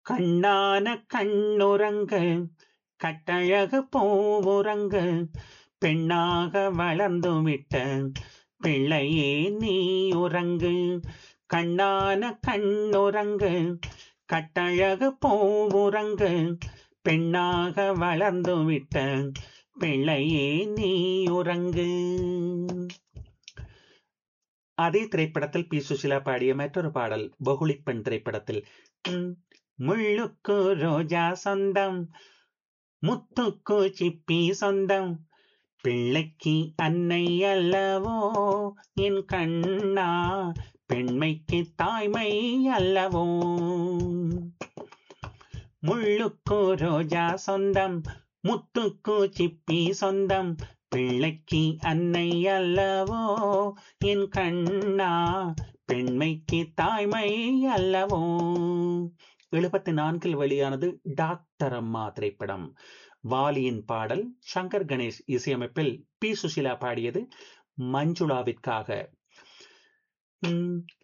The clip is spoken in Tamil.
கண்ணான கண்ணுறங்கு கட்டழகு பூவுறங்கு பெண்ணாக வளர்ந்து விட்ட பிள்ளையே நீ உறங்கு கண்ணான கண்ணுறங்கு கட்டழகு பூவுறங்கு பெண்ணாக வளர்ந்து விட்ட பிள்ளையே நீ உறங்கு அதே திரைப்படத்தில் பி சுசிலா பாடிய மற்றொரு பாடல் பகுளிப் பெண் திரைப்படத்தில் ம், முள்ளுக்கு ரோஜா சொந்தம் முத்துக்கு சிப்பி சொந்தம் பிள்ளைக்கு அன்னை அல்லவோ என் கண்ணா பெண்மைக்கு தாய்மை அல்லவோ முள்ளுக்கு ரோஜா சொந்தம் முத்துக்கு சிப்பி சொந்தம் பிள்ளைக்கு அன்னை அல்லவோ என் கண்ணா பெண்மைக்கு தாய்மை அல்லவோ எழுபத்தி நான்கில் வெளியானது டாக்டர் அம்மா திரைப்படம் வாலியின் பாடல் சங்கர் கணேஷ் இசையமைப்பில் பி சுசிலா பாடியது மஞ்சுளாவிற்காக உம்,